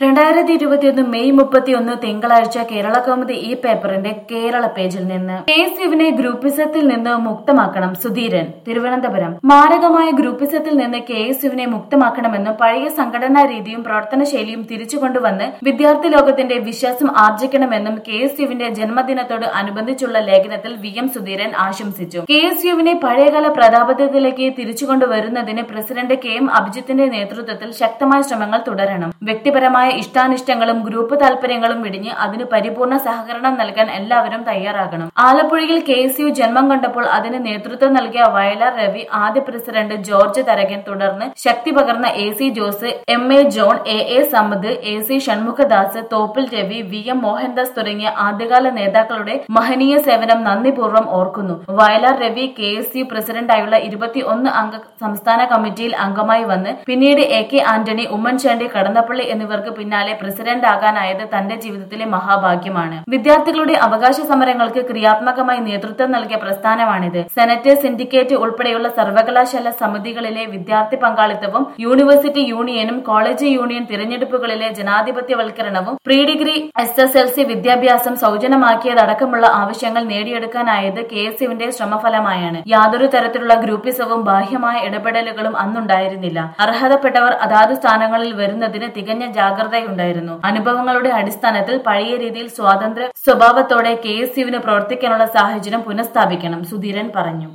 രണ്ടായിരത്തി ഇരുപത്തിയൊന്ന് മെയ് മുപ്പത്തിയൊന്ന് തിങ്കളാഴ്ച കേരള കൗമുദി ഈ പേപ്പറിന്റെ കേരള പേജിൽ നിന്ന് കെ എസ് യുവിനെ ഗ്രൂപ്പിസത്തിൽ നിന്ന് മുക്തമാക്കണം സുധീരൻ തിരുവനന്തപുരം മാരകമായ ഗ്രൂപ്പിസത്തിൽ നിന്ന് കെ എസ് യുവിനെ മുക്തമാക്കണമെന്നും പഴയ സംഘടനാ രീതിയും പ്രവർത്തന ശൈലിയും തിരിച്ചുകൊണ്ടുവന്ന് വിദ്യാർത്ഥി ലോകത്തിന്റെ വിശ്വാസം ആർജിക്കണമെന്നും കെ എസ് യുവിന്റെ ജന്മദിനത്തോട് അനുബന്ധിച്ചുള്ള ലേഖനത്തിൽ വി എം സുധീരൻ ആശംസിച്ചു കെ എസ് യുവിനെ പഴയകാല പ്രതാപത്തിലേക്ക് തിരിച്ചുകൊണ്ടുവരുന്നതിന് പ്രസിഡന്റ് കെ എം അഭിജിത്തിന്റെ നേതൃത്വത്തിൽ ശക്തമായ ശ്രമങ്ങൾ തുടരണം വ്യക്തിപരമായ ഇഷ്ടാനിഷ്ടങ്ങളും ഗ്രൂപ്പ് താൽപര്യങ്ങളും വിടിഞ്ഞ് അതിന് പരിപൂർണ സഹകരണം നൽകാൻ എല്ലാവരും തയ്യാറാകണം ആലപ്പുഴയിൽ കെ എസ് യു ജന്മം കണ്ടപ്പോൾ അതിന് നേതൃത്വം നൽകിയ വയലാർ രവി ആദ്യ പ്രസിഡന്റ് ജോർജ് തരകൻ തുടർന്ന് ശക്തി പകർന്ന A C Jose M A John A A Samad A C Shanmughadas Thoppil Ravi V M Mohandas തുടങ്ങിയ ആദ്യകാല നേതാക്കളുടെ മഹനീയ സേവനം നന്ദിപൂർവ്വം ഓർക്കുന്നു Vayalar Ravi K S U പ്രസിഡന്റായുള്ള ഇരുപത്തി ഒന്ന് അംഗ സംസ്ഥാന കമ്മിറ്റിയിൽ അംഗമായി വന്ന് പിന്നീട് എ കെ ആന്റണി ഉമ്മൻചാണ്ടി കടന്നപ്പള്ളി എന്നിവർക്ക് പിന്നാലെ പ്രസിഡന്റ് ആകാനായത് തന്റെ ജീവിതത്തിലെ മഹാഭാഗ്യമാണ് വിദ്യാർത്ഥികളുടെ അവകാശ സമരങ്ങൾക്ക് ക്രിയാത്മകമായി നേതൃത്വം നൽകിയ പ്രസ്ഥാനമാണിത് സെനറ്റ് സിൻഡിക്കേറ്റ് ഉൾപ്പെടെയുള്ള സർവകലാശാല സമിതികളിലെ വിദ്യാർത്ഥി പങ്കാളിത്തവും യൂണിവേഴ്സിറ്റി യൂണിയനും കോളേജ് യൂണിയൻ തിരഞ്ഞെടുപ്പുകളിലെ ജനാധിപത്യവൽക്കരണവും pre degree S S L C വിദ്യാഭ്യാസം സൗജന്യമാക്കിയതടക്കമുള്ള ആവശ്യങ്ങൾ നേടിയെടുക്കാനായത് കെ എസ് യുവിന്റെ ശ്രമഫലമായാണ് യാതൊരു തരത്തിലുള്ള ഗ്രൂപ്പിസവും ബാഹ്യമായ ഇടപെടലുകളും അന്നുണ്ടായിരുന്നില്ല അർഹതപ്പെട്ടവർ അതാത് സ്ഥാനങ്ങളിൽ വരുന്നതിന് തികഞ്ഞ ജാഗ്രതയുണ്ടായിരുന്നു അനുഭവങ്ങളുടെ അടിസ്ഥാനത്തിൽ പഴയ രീതിയിൽ സ്വാതന്ത്ര്യ സ്വഭാവത്തോടെ കെ എസ് യുവിന് പ്രവർത്തിക്കാനുള്ള സാഹചര്യം പുനഃസ്ഥാപിക്കണം സുധീരൻ പറഞ്ഞു